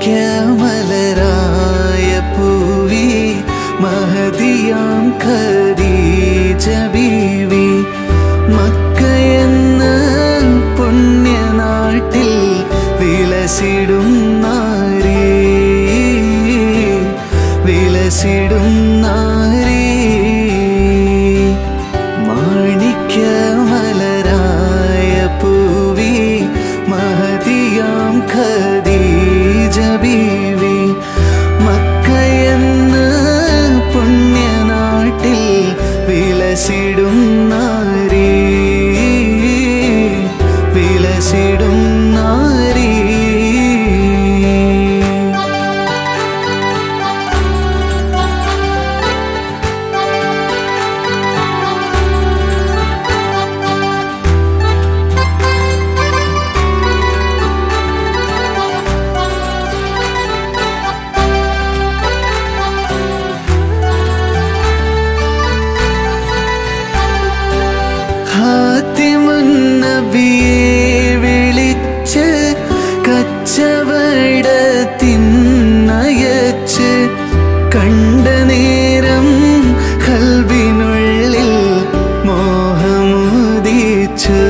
മാണിക്യമലരായ പൂവി മഹതിയാം ഖദീജ ബീവി മക്കയെന്ന പുണ്യനാട്ടിൽ വിലസിടും നാരീ വിലസിടും നാരീ മാണിക്യമലരായ പൂവി മഹതിയാം ഖദീജ ബീവി മക്കയെന്ന പുണ്യനാട്ടിൽ വിലസിടും നാരീ വിലസിടും നാരീ ഹാത്തിമുന്നബിയെ വിളിച്ച് കച്ചവടത്തിന്നയച്ച് കണ്ട നേരം കൽബിനുള്ളിൽ മോഹമുദിച്ചു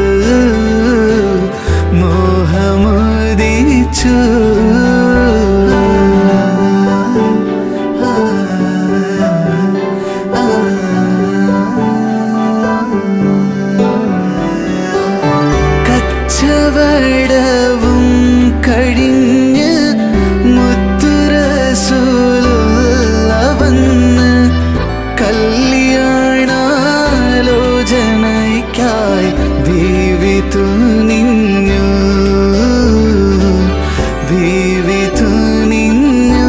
മോഹമുദിച്ചു കച്ചവടവും കഴിഞ്ഞ് മുത്തുരസൂലുള്ള വന്ന് കല്യാണാലോചനയ്ക്കായി ബീവി തുനിഞ്ഞു ബീവി തുനിഞ്ഞു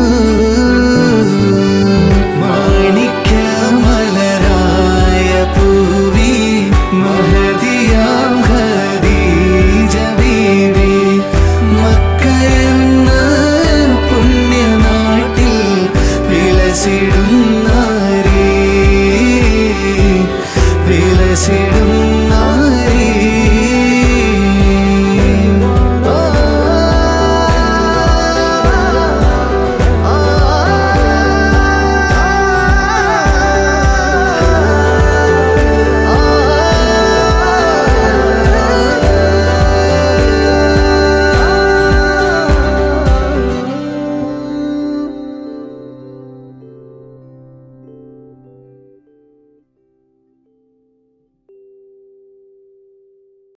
മാണിക്യമലരായ പൂവി മഹതിയാം ഖദീജ ബീവി മക്കയെന്ന പുണ്യനാട്ടിൽ വിലസിടും നാരീ വിലസിടും